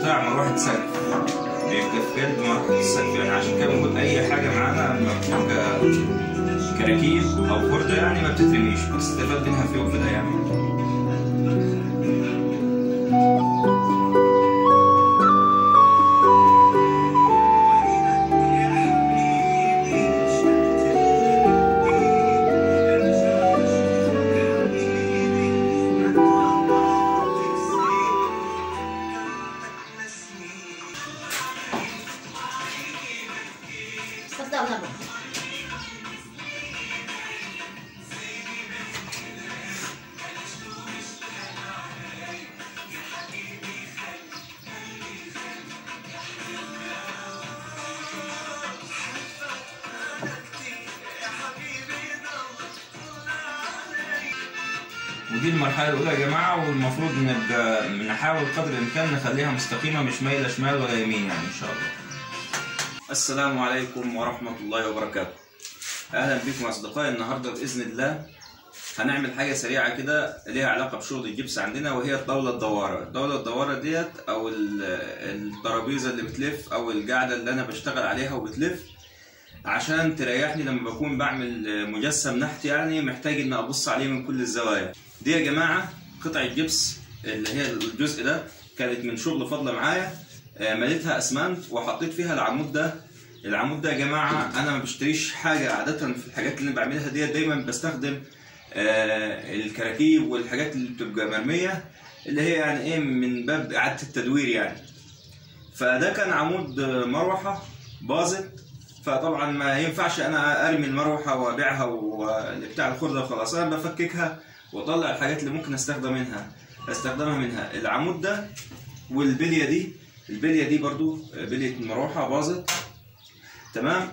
بتاع مروحه سقف بيبقى في قلب مروحه السقف يعني عشان كده بنقول اي حاجه معانا لما بتبقى كراكيب او خرده يعني ما بتترميش بتستفاد منها في يوم في الايام تفضل نبو ودي المرحله الاولى يا جماعه والمفروض نبقى نحاول قدر الامكان نخليها مستقيمه مش مايله شمال ولا يمين يعني ان شاء الله السلام عليكم ورحمه الله وبركاته اهلا بكم اصدقائي النهارده باذن الله هنعمل حاجه سريعه كده ليها علاقه بشغل الجبس عندنا وهي الطاوله الدواره الطاوله الدواره ديت او ال- الترابيزه اللي بتلف او القاعده اللي انا بشتغل عليها وبتلف عشان تريحني لما بكون بعمل مجسم نحت يعني محتاج ان ابص عليه من كل الزوايا دي يا جماعه قطعه جبس اللي هي الجزء ده كانت من شغل فضله معايا آه، مليتها اسمنت وحطيت فيها العمود ده العمود ده يا جماعه انا ما بشتريش حاجه عاده في الحاجات اللي أنا بعملها ديت دايما بستخدم آه، الكراكيب والحاجات اللي بتبقى مرميه اللي هي يعني ايه من باب اعاده التدوير يعني فده كان عمود مروحه باظت فطبعا ما ينفعش انا ارمي المروحه وابيعها وبتاع الخرده وخلاص انا بفككها واطلع الحاجات اللي ممكن استخدم منها استخدمها منها العمود ده والبليه دي البليه دي برضو بليه المروحه باظت تمام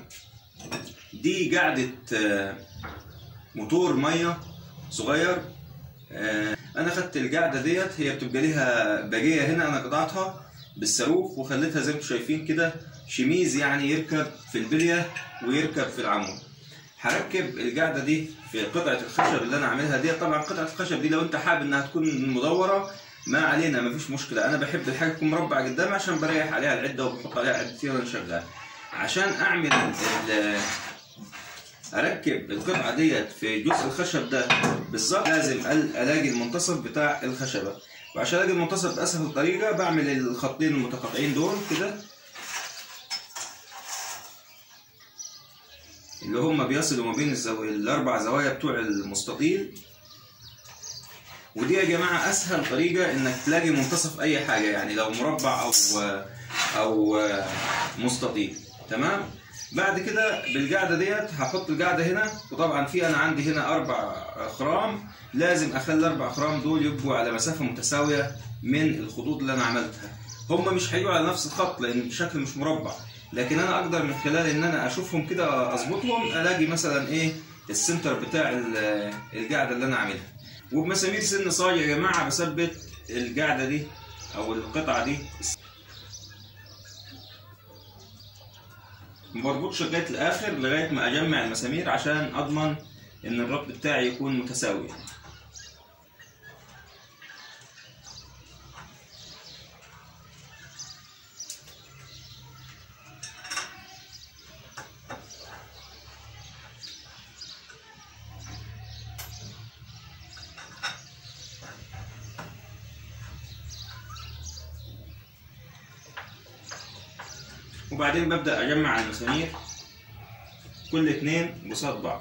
دي قاعده آه، موتور ميه صغير آه، انا خدت القاعده ديت هي بتبقى ليها باجيه هنا انا قطعتها بالصاروخ وخليتها زي ما انتم شايفين كده شميز يعني يركب في البليه ويركب في العمود هركب القاعده دي في قطعه الخشب اللي انا عاملها دي طبعا قطعه الخشب دي لو انت حابب انها تكون مدوره ما علينا مفيش مشكله انا بحب الحاجه تكون مربع قدامي عشان بريح عليها العده وبحط عليها عدتين وانا شغال عشان اعمل ال- اركب القطعه ديت في جزء الخشب ده بالظبط لازم أل- الاقي المنتصف بتاع الخشبه وعشان الاقي المنتصف باسهل طريقه بعمل الخطين المتقاطعين دول كده اللي هم بيصلوا ما بين الزو... الاربع زوايا بتوع المستطيل ودي يا جماعه اسهل طريقه انك تلاقي منتصف اي حاجه يعني لو مربع او او مستطيل تمام بعد كده بالقاعده ديت هحط القاعده هنا وطبعا في انا عندي هنا اربع خرام لازم اخلي الاربع خرام دول يبقوا على مسافه متساويه من الخطوط اللي انا عملتها هم مش هيجوا على نفس الخط لان الشكل مش مربع لكن انا اقدر من خلال ان انا اشوفهم كده اظبطهم الاقي مثلا ايه السنتر بتاع ال- القاعده اللي انا عاملها وبمسامير سن صاج يا جماعه بثبت القاعده دي او القطعه دي ما بربطش لغايه الاخر لغايه ما اجمع المسامير عشان اضمن ان الربط بتاعي يكون متساوي وبعدين ببدأ أجمع المسامير كل اتنين قصاد بعض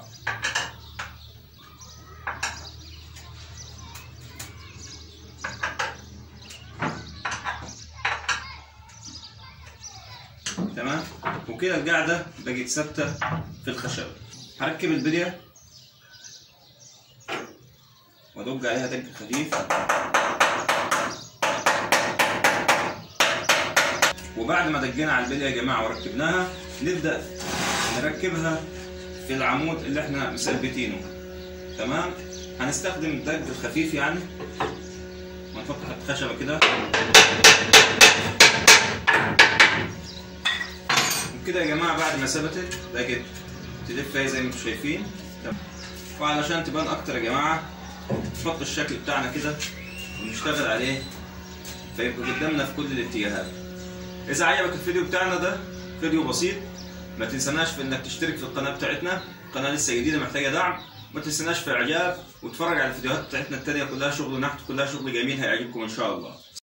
تمام وكده القاعدة بقت ثابتة في الخشب هركب البلية وادق عليها دق خفيف وبعد ما دقينا على البليه يا جماعه وركبناها نبدا نركبها في العمود اللي احنا مثبتينه تمام هنستخدم الدق الخفيف يعني ونحط حته خشبه كده وكده يا جماعه بعد ما ثبتت بقت تلف اهي زي ما انتم شايفين تمام. وعلشان تبان اكتر يا جماعه نحط الشكل بتاعنا كده ونشتغل عليه فيبقى قدامنا في كل الاتجاهات اذا عجبك الفيديو بتاعنا ده فيديو بسيط ما تنسناش في انك تشترك في القناه بتاعتنا القناه لسه جديده محتاجه دعم ما تنسناش في الاعجاب وتتفرج على الفيديوهات بتاعتنا التانية كلها شغل نحت كلها شغل جميل هيعجبكم ان شاء الله